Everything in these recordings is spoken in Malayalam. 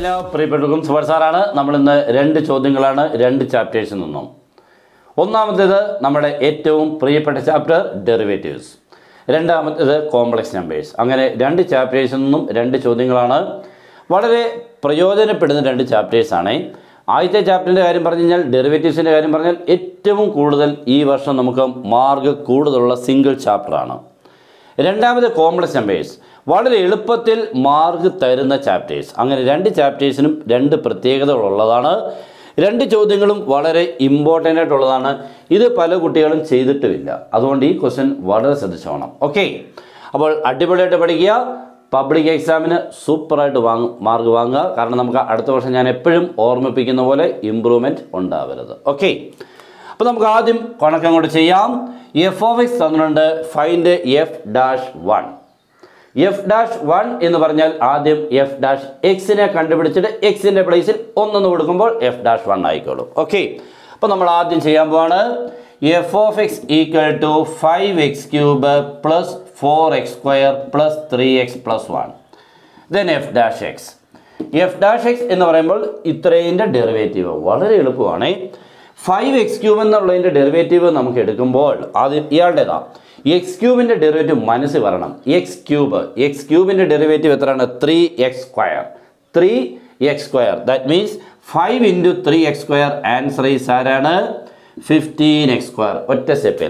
എല്ലാ പ്രിയപ്പെട്ടവർക്കും സുബർ സാറാണ് നമ്മൾ ഇന്ന് രണ്ട് ചോദ്യങ്ങളാണ് രണ്ട് ചാപ്റ്റേഴ്സിൽ നിന്നും ഒന്നാമത്തേത് നമ്മുടെ ഏറ്റവും പ്രിയപ്പെട്ട ചാപ്റ്റർ ഡെറിവേറ്റീവ്സ് രണ്ടാമത്തേത് കോംപ്ലക്സ് നമ്പേഴ്സ് അങ്ങനെ രണ്ട് ചാപ്റ്റേഴ്സിൽ നിന്നും രണ്ട് ചോദ്യങ്ങളാണ് വളരെ പ്രയോജനപ്പെടുന്ന രണ്ട് ചാപ്റ്റേഴ്സാണ് ആദ്യത്തെ ചാപ്റ്ററിൻ്റെ കാര്യം പറഞ്ഞു കഴിഞ്ഞാൽ ഡെറിവേറ്റീവ്സിൻ്റെ കാര്യം പറഞ്ഞാൽ ഏറ്റവും കൂടുതൽ ഈ വർഷം നമുക്ക് മാർക്ക് കൂടുതലുള്ള സിംഗിൾ ചാപ്റ്ററാണ് രണ്ടാമത് കോംപ്ലക്സ് നമ്പേഴ്സ് വളരെ എളുപ്പത്തിൽ മാർക്ക് തരുന്ന ചാപ്റ്റേഴ്സ് അങ്ങനെ രണ്ട് ചാപ്റ്റേഴ്സിനും രണ്ട് പ്രത്യേകതകളുള്ളതാണ് രണ്ട് ചോദ്യങ്ങളും വളരെ ഇമ്പോർട്ടൻ്റ് ആയിട്ടുള്ളതാണ് ഇത് പല കുട്ടികളും ചെയ്തിട്ടുമില്ല അതുകൊണ്ട് ഈ ക്വസ്റ്റ്യൻ വളരെ ശ്രദ്ധിച്ചോണം ഓക്കെ അപ്പോൾ അടിപൊളിയായിട്ട് പഠിക്കുക പബ്ലിക് എക്സാമിന് സൂപ്പറായിട്ട് വാങ്ങും മാർക്ക് വാങ്ങുക കാരണം നമുക്ക് അടുത്ത വർഷം ഞാൻ എപ്പോഴും ഓർമ്മിപ്പിക്കുന്ന പോലെ ഇമ്പ്രൂവ്മെൻറ്റ് ഉണ്ടാവരുത് ഓക്കെ അപ്പോൾ നമുക്ക് ആദ്യം കണക്ക് അങ്ങോട്ട് ചെയ്യാം എഫ് ഓഫ് എക്സ് തന്നിട്ടുണ്ട് find F dash one F dash one എന്ന് പറഞ്ഞാൽ ആദ്യം എഫ് ഡാഷ് എക്സിനെ കണ്ടുപിടിച്ചിട്ട് എക്സിൻ്റെ പ്ലേസിൽ ഒന്നെന്ന് കൊടുക്കുമ്പോൾ എഫ് ഡാഷ് വൺ ആയിക്കോളും ഓക്കെ അപ്പോൾ നമ്മൾ ആദ്യം ചെയ്യാൻ പോവാണ് F of X equal to five X cube plus four X square plus three X plus one then F dash X F dash X എന്ന് പറയുമ്പോൾ ഇത്രയിൻ്റെ ഡെറിവേറ്റീവ് വളരെ എളുപ്പമാണ് ഫൈവ് എക്സ് ക്യൂബ് എന്നുള്ളതിൻ്റെ ഡെറിവേറ്റീവ് നമുക്ക് എടുക്കുമ്പോൾ ആദ്യം ഇയാളുടേതാ എക്സ് ക്യൂബിൻ്റെ ഡെറിവേറ്റീവ് മനസ്സിൽ വരണം എക്സ് ക്യൂബ് എക്സ് ക്യൂബിൻ്റെ ഡെറിവേറ്റീവ് എത്രയാണ് three X square three X square that means five into three X square answer is ആരാണ് ഫിഫ്റ്റീൻ എക്സ് സ്ക്വയർ ഒറ്റ സ്റ്റെപ്പിൽ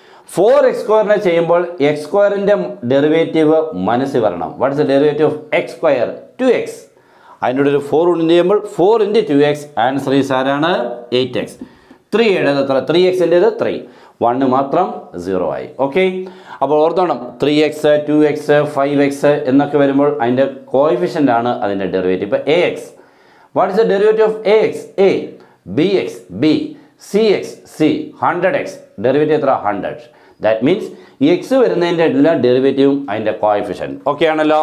ഫോർ എക്സ് സ്ക്വയറിനെ ചെയ്യുമ്പോൾ എക്സ് സ്ക്വയറിൻ്റെ ഡെറിവേറ്റീവ് മനസ്സിൽ വരണം what is the derivative of X square two X അതിൻ്റെ ഒരു ഫോർ കൊണ്ട് ചെയ്യുമ്പോൾ four into two X answer is ആരാണ് എയ്റ്റ് എക്സ് ത്രീ ഏഴത് എത്ര ത്രീ എക്സിൻ്റേത് ത്രീ വണ്ണ് മാത്രം സീറോ ആയി ഓക്കെ അപ്പോൾ ഓർത്തോണം three X two X five X എന്നൊക്കെ വരുമ്പോൾ അതിൻ്റെ കോയിഫിഷ്യൻ്റ് ആണ് അതിൻ്റെ ഡെറിവേറ്റീവ് ഇപ്പോൾ A X what is the derivative of A X A B X B C X C hundred X derivative എത്ര ഹൺഡ്രഡ് ദാറ്റ് മീൻസ് എക്സ് വരുന്നതിൻ്റെ എല്ലാ ഡെറിവേറ്റീവും അതിൻ്റെ കോയിഫിഷ്യൻ ഓക്കെ ആണല്ലോ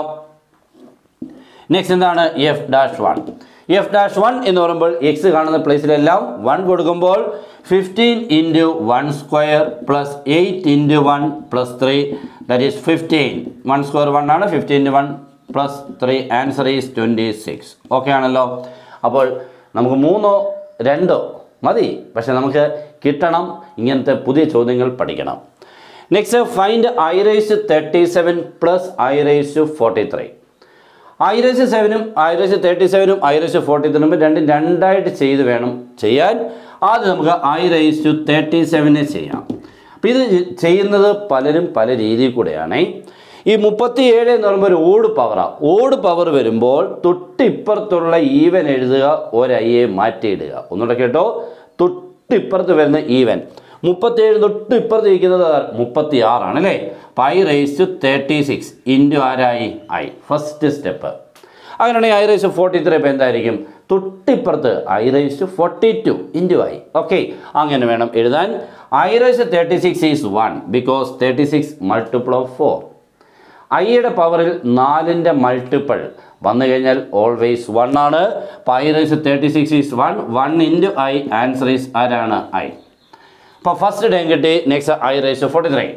നെക്സ്റ്റ് എന്താണ് F dash one F dash one എന്ന് പറയുമ്പോൾ എക്സ് കാണുന്ന പ്ലേസിലെല്ലാം വൺ കൊടുക്കുമ്പോൾ fifteen into one square plus eight into one plus three that is fifteen one square one ആണ് fifteen into one plus three answer is twenty six okay ആണല്ലോ അപ്പോൾ നമുക്ക് മൂന്നോ രണ്ടോ മതി പക്ഷെ നമുക്ക് കിട്ടണം ഇങ്ങനത്തെ പുതിയ ചോദ്യങ്ങൾ പഠിക്കണം next find I raise thirty seven plus I raise forty three I raise സെവനും ഐറേസ് തേർട്ടി സെവനും ഐറേസ് ഫോർട്ടി ത്രീനും രണ്ടും രണ്ടായിട്ട് ചെയ്ത് വേണം ചെയ്യാൻ ആദ്യം നമുക്ക് ഐറേസ് ടു തേർട്ടി സെവനെ ചെയ്യാം അപ്പോൾ ഇത് ചെയ്യുന്നത് പലരും പല രീതിയിൽ കൂടെയാണ് ഈ മുപ്പത്തി ഏഴ് എന്ന് പറയുമ്പോൾ ഒരു ഓട് പവറാണ് ഓട് പവർ വരുമ്പോൾ തൊട്ടിപ്പുറത്തുള്ള ഈവൻ എഴുതുക ഒരയ്യെ മാറ്റിയിടുക ഒന്നുകൂടെ കേട്ടോ തൊട്ടിപ്പുറത്ത് വരുന്ന ഈവൻ മുപ്പത്തേഴ് തൊട്ട് ഇപ്പുറത്ത് ഇരിക്കുന്നത് മുപ്പത്തി ആറാണ് അല്ലേ അപ്പോൾ I raise to thirty six into ആരായി ഐ ഫസ്റ്റ് സ്റ്റെപ്പ് അങ്ങനെയാണെങ്കിൽ I raise to forty three ഇപ്പോൾ എന്തായിരിക്കും തൊട്ടിപ്പുറത്ത് I raise to forty two into I okay അങ്ങനെ വേണം എഴുതാൻ I raise thirty six is one because thirty six multiple of four ഐയുടെ പവറിൽ നാലിൻ്റെ മൾട്ടിപ്പിൾ വന്നു കഴിഞ്ഞാൽ ഓൾവേസ് വൺ ആണ് അപ്പോൾ I raise thirty six is one one into I answer is ആരാണ് ഐ അപ്പോൾ ഫസ്റ്റ് ടൈം കിട്ടി next I raise forty three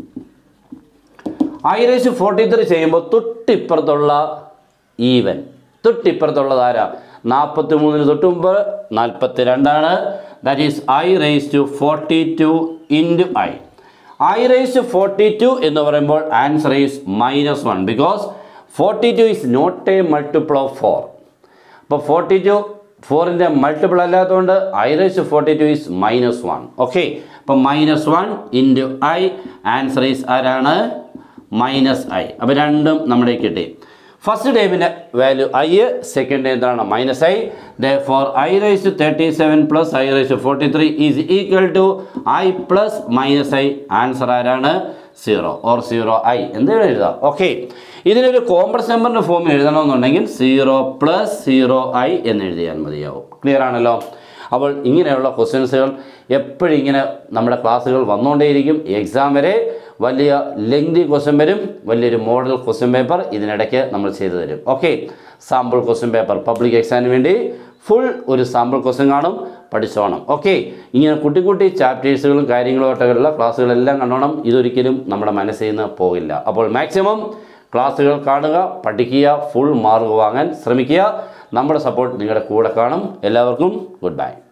I raise forty three ചെയ്യുമ്പോൾ തൊട്ടിപ്പുറത്തുള്ള ഈവൻ തൊട്ടിപ്പുറത്തുള്ളത് ആരാ നാൽപ്പത്തി മൂന്നിന് തൊട്ട് മുമ്പ് നാൽപ്പത്തി രണ്ടാണ് that is I raise to forty two into I I raise to forty two എന്ന് പറയുമ്പോൾ answer is minus one because forty two is not a multiple of four അപ്പോൾ ഫോർട്ടി ടു ഫോറിൻ്റെ മൾട്ടിപ്പിൾ അല്ലാത്തതുകൊണ്ട് I raise forty two is minus one okay അപ്പോൾ minus one into I answer is ആരാണ് മൈനസ് ഐ അപ്പോൾ രണ്ടും നമ്മുടെ കിട്ടി ഫസ്റ്റ് ടൈമിൻ്റെ വാല്യൂ ഐ സെക്കൻഡ് ടൈം എന്താണ് minus I the four I raise to thirty seven plus I raise to forty three is equal to I plus minus I answer ആരാണ് സീറോ ഓർ സീറോ ഐ എന്തെങ്കിലും എഴുതാം ഓക്കെ ഇതിനൊരു കോംപ്ലക്സ് നമ്പറിൻ്റെ ഫോം എഴുതണമെന്നുണ്ടെങ്കിൽ സീറോ പ്ലസ് സീറോ ഐ എന്ന് എഴുതിയാൽ മതിയാവും ക്ലിയർ ആണല്ലോ അപ്പോൾ ഇങ്ങനെയുള്ള ക്വസ്റ്റ്യൻസുകൾ എപ്പോഴും ഇങ്ങനെ നമ്മുടെ ക്ലാസ്സുകൾ വന്നുകൊണ്ടേയിരിക്കും എക്സാം വരെ വലിയ ലെങ്തി ക്വസ്റ്റ്യൻ വരും വലിയൊരു മോഡൽ ക്വസ്റ്റ്യൻ പേപ്പർ ഇതിനിടയ്ക്ക് നമ്മൾ ചെയ്തു തരും okay sample question paper public എക്സാമിന് വേണ്ടി ഫുൾ ഒരു സാമ്പിൾ ക്വസ്റ്റ്യൻ കാണും പഠിച്ചോണം ഓക്കെ ഇങ്ങനെ കുട്ടി കുട്ടി ചാപ്റ്റേഴ്സുകളും കാര്യങ്ങളുമായിട്ടുള്ള ക്ലാസ്സുകളെല്ലാം കണ്ടോണം ഇതൊരിക്കലും നമ്മുടെ മനസ്സിൽ നിന്ന് പോകില്ല അപ്പോൾ മാക്സിമം ക്ലാസ്സുകൾ കാണുക പഠിക്കുക ഫുൾ മാർക്ക് വാങ്ങാൻ ശ്രമിക്കുക നമ്മുടെ സപ്പോർട്ട് നിങ്ങളുടെ കൂടെ കാണും എല്ലാവർക്കും ഗുഡ് ബൈ